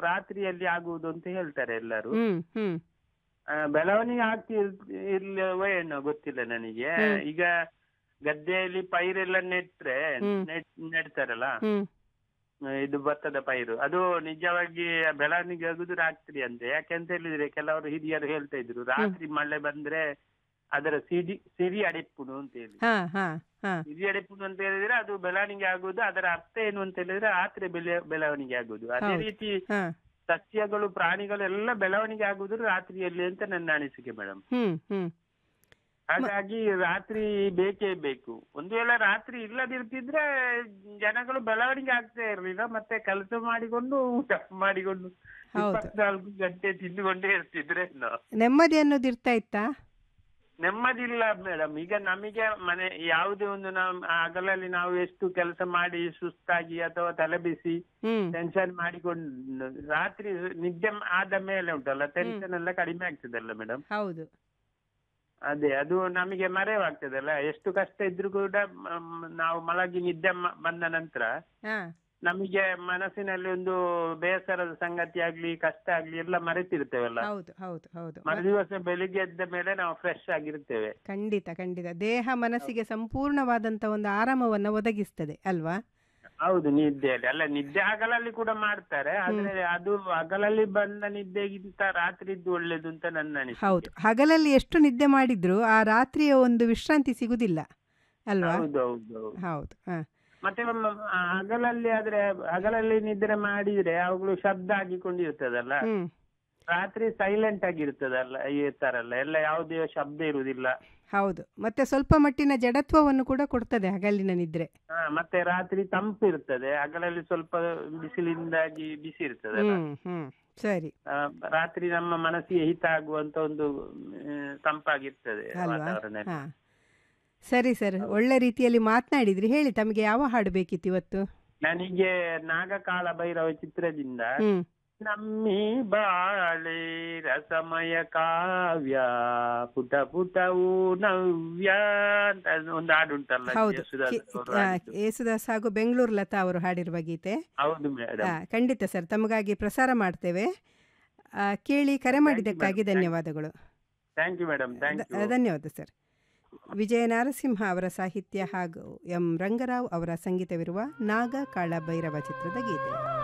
ರಾತ್ರಿಯಲ್ಲಿ ಆಗುವುದು ಅಂತ ಹೇಳ್ತಾರೆ ಎಲ್ಲರೂ ಹ್ಮ್ ಹ್ಮ್ ಆ, ಬೆಳವಣಿಗೆ ಆಗ್ತಿ ಇಲ್ಲವೋ ಏನೋ ಗೊತ್ತಿಲ್ಲ ನನಗೆ ಹ್ಮ್. ಈಗ ಗದ್ದೆಯಲ್ಲಿ ಪೈರೆಲ್ಲ ನೆಟ್ರೆ ಹ್ಮ್. ನೆಟ್ ನೆಡ್ತಾರಲ್ಲ ಹ್ಮ್ ಇದು ಭತ್ತದ ಪೈರು ಅದು ನಿಜವಾಗಿ ಬೆಳವಣಿಗೆ ಆಗುದು ರಾತ್ರಿ ಅಂತ ಯಾಕೆಂತ ಹೇಳಿದ್ರೆ ಕೆಲವರು ಹಿರಿಯರು ಹೇಳ್ತಾ ಇದ್ರು ರಾತ್ರಿ ಮಳೆ ಬಂದ್ರೆ ಅದರ ಸಿಡಿ ಸಿರಿ ಅಡೆಪ್ಪುಡು ಅಂತ ಹೇಳಿ ಹಾ ಹಾ ಹಾ ಸಿರಿ ಅಡೆಪ್ಪುಡು ಅಂತ ಹೇಳಿದ್ರೆ ಅದು ಬೆಳವಣಿಗೆ ಆಗುದು ಅದರ ಅರ್ಥ ಏನು ಅಂತ ಹೇಳಿದ್ರೆ ರಾತ್ರಿ ಬೆಳೆ ಬೆಳವಣಿಗೆ ಆಗುದು ಅದೇ ಹೌದು. ರೀತಿ ಹಾ ಸಸ್ಯಗಳು ಪ್ರಾಣಿಗಳು ಎಲ್ಲ ಬೆಳವಣಿಗೆ ಆಗುದು ರಾತ್ರಿಯಲ್ಲಿ ಅಂತ ನನ್ನ ಅನಿಸಿಕೆ ಮೇಡಮ್ ಹ್ಮ್ ಹ್ಮ್ ಹಾಗಾಗಿ ರಾತ್ರಿ ಬೇಕೇ ಬೇಕು ಒಂದು ವೇಳೆ ರಾತ್ರಿ ಇಲ್ಲದಿರ್ತಿದ್ರೆ ಜನಗಳು ಬೆಳವಣಿಗೆ ಆಗ್ತಾ ಇರ್ಲಿಲ್ಲ ಮತ್ತೆ ಕೆಲಸ ಮಾಡಿಕೊಂಡು ಊಟ ಮಾಡಿಕೊಂಡು ಹೌದು. ಇಪ್ಪತ್ನಾಲ್ಕು ಗಂಟೆ ತಿಂದುಕೊಂಡೇ ಇರ್ತಿದ್ರೆ ನಾವು ನೆಮ್ಮದಿ ಅನ್ನೋದು ಇರ್ತಾ ಇತ್ತಾ ನೆಮ್ಮದಿಲ್ಲ ಮೇಡಮ್ ಈಗ ನಮಗೆ ಮನೆ ಯಾವುದೇ ಒಂದು ನಾವು ಹಗಲಲ್ಲಿ ನಾವು ಎಷ್ಟು ಕೆಲಸ ಮಾಡಿ ಸುಸ್ತಾಗಿ ಅಥವಾ ತಲೆಬಿಸಿ ಹ್ಮ್ ಟೆನ್ಷನ್ ಮಾಡಿಕೊಂಡು ರಾತ್ರಿ ನಿದ್ದೆ ಆದ ಮೇಲೆ ಉಂಟಲ್ಲ ಟೆನ್ಷನ್ ಎಲ್ಲ ಕಡಿಮೆ ಆಗ್ತದಲ್ಲ ಮೇಡಮ್ ಹೌದು ಅದೇ ಅದು ನಮಗೆ ಮರೆವಾಗ್ತದಲ್ಲ ಎಷ್ಟು ಕಷ್ಟ ಇದ್ರೂ ಕೂಡ ಮ್, ನಾವು ಮಲಗಿ ನಿದ್ದೆ ಮ- ಬಂದ ನಂತರ ಹಾ ನಮಗೆ ಮನಸ್ಸಿನಲ್ಲಿ ಒಂದು ಬೇಸರದ ಸಂಗತಿ ಆಗ್ಲಿ ಕಷ್ಟ ಆಗ್ಲಿ ಎಲ್ಲ ಮರೆತಿರ್ತೇವಲ್ಲ ಹೌದು ಹೌದು ಹೌದು ಮರುದಿವಸ ಬೆಳಿಗ್ಗೆ ಎದ್ದ ಮೇಲೆ ನಾವು ಫ್ರೆಶ್ ಆಗಿರ್ತೇವೆ ಖಂಡಿತ ಖಂಡಿತ ದೇಹ ಮನಸ್ಸಿಗೆ ಸಂಪೂರ್ಣವಾದಂತ ಒಂದು ಆರಾಮವನ್ನ ಒದಗಿಸ್ತದೆ ಅಲ್ವಾ ಹೌದು ನಿದ್ದೆಯಲ್ಲಿ ಅಲ್ಲ ನಿದ್ದೆ ಹಗಲಲ್ಲಿ ಕೂಡ ಮಾಡ್ತಾರೆ ಆದ್ರೆ ಅದು ಹಗಲಲ್ಲಿ ಬಂದ ನಿದ್ದೆಗಿಂತ ರಾತ್ರಿದ್ದು ಒಳ್ಳೇದು ಅಂತ ನನ್ನ ಹೌದು ಅನಿಸಿಕೆ ಹಗಲಲ್ಲಿ ಎಷ್ಟು ನಿದ್ದೆ ಮಾಡಿದ್ರು ಆ ರಾತ್ರಿಯ ಒಂದು ವಿಶ್ರಾಂತಿ ಸಿಗುದಿಲ್ಲ ಅಲ್ವಾ ಹೌದು ಹೌದು ಹೌದು ಹೌದು ಹಾ ಮತ್ತೆ ಒಮ್ಮೆ ಆ ಹಗಲಲ್ಲಿ ಆದ್ರೆ ಹಗಲಲ್ಲಿ ನಿದ್ರೆ ಮಾಡಿದ್ರೆ ಅವುಗಳು ಶಬ್ದ ಆಗಿಕೊಂಡಿರ್ತದಲ್ಲ ಹ್ಮ್ ರಾತ್ರಿ ಸೈಲೆಂಟ್ ಆಗಿರ್ತದಲ್ಲ ಇರ್ತಾರಲ್ಲ ಎಲ್ಲ ಯಾವುದೇ ಶಬ್ದ ಇರುವುದಿಲ್ಲ ಹೌದು ಮತ್ತೆ ಸ್ವಲ್ಪ ಮಟ್ಟಿನ ಜಡತ್ವವನ್ನು ಕೂಡ ಕೊಡ್ತದೆ ಹಗಲಿನ ನಿದ್ರೆ ಹಾ, ಮತ್ತೆ ರಾತ್ರಿ ತಂಪು ಇರ್ತದೆ ಹಗಲಲ್ಲಿ ಸ್ವಲ್ಪ ಬಿಸಿಲಿಂದಾಗಿ ಬಿಸಿ ಇರ್ತದಲ್ಲ ಹ್ಮ್ ಹ್ಮ್ ಸರಿ ಆ, ರಾತ್ರಿ ನಮ್ಮ ಮನಸ್ಸಿಗೆ ಹಿತ ಆಗುವಂತ ಒಂದು ಆ, ತಂಪಾಗಿರ್ತದೆ ಅಲ್ವಾ ವಾತಾವರಣ ಎಲ್ಲ. ಹಾ ಸರಿ ಸರ್ ಒಳ್ಳೆ ರೀತಿಯಲ್ಲಿ ಮಾತನಾಡಿದ್ರಿ ಹೇಳಿ ತಮಗೆ ಯಾವ ಹಾಡು ಬೇಕಿತ್ತು ಇವತ್ತು ನನಗೆ ನಾಗಕಾಳ ಭೈರವ ಚಿತ್ರದಿಂದ ಹ್ಮ್ ನಮ್ಮಿ ಬಾಳೆ ರಸಮಯ ಕಾವ್ಯ ಪುಟ ಪುಟವು ನವ್ಯ ಅಂತ ಒಂದು ಹಾಡುಂಟಲ್ಲ ಹೌದು ಯೇಸುದಾಸ್ ಕಿ- ಅವರು ಆ, ಹಾಡಿದ್ದು. ಯೇಸುದಾಸ್ ಹಾಗೂ ಬೆಂಗಳೂರು ಲತಾ ಅವರು ಹಾಡಿರುವ ಗೀತೆ ಹೌದು ಮೇಡಮ್ ಆ, ಖಂಡಿತ ಸರ್ ತಮಗಾಗಿ ಪ್ರಸಾರ ಮಾಡ್ತೇವೆ ಆ, ಕೇಳಿ ಕರೆ ಮಾಡಿದ್ದಕ್ಕಾಗಿ madam. Thank you. ಧನ್ಯವಾದಗಳು ಥ್ಯಾಂಕ್ ಯು ಮೇಡಮ್ ಥ್ಯಾಂಕ್ ಧ- ಯು ಧನ್ಯವಾದ ಸರ್ ವಿಜಯ ನರಸಿಂಹ ಅವರ ಸಾಹಿತ್ಯ ಹಾಗೂ ಎಂ ರಂಗರಾವ್ ಅವರ ಸಂಗೀತವಿರುವ ನಾಗ ಕಾಳ ಭೈರವ ಚಿತ್ರದ ಗೀತೆ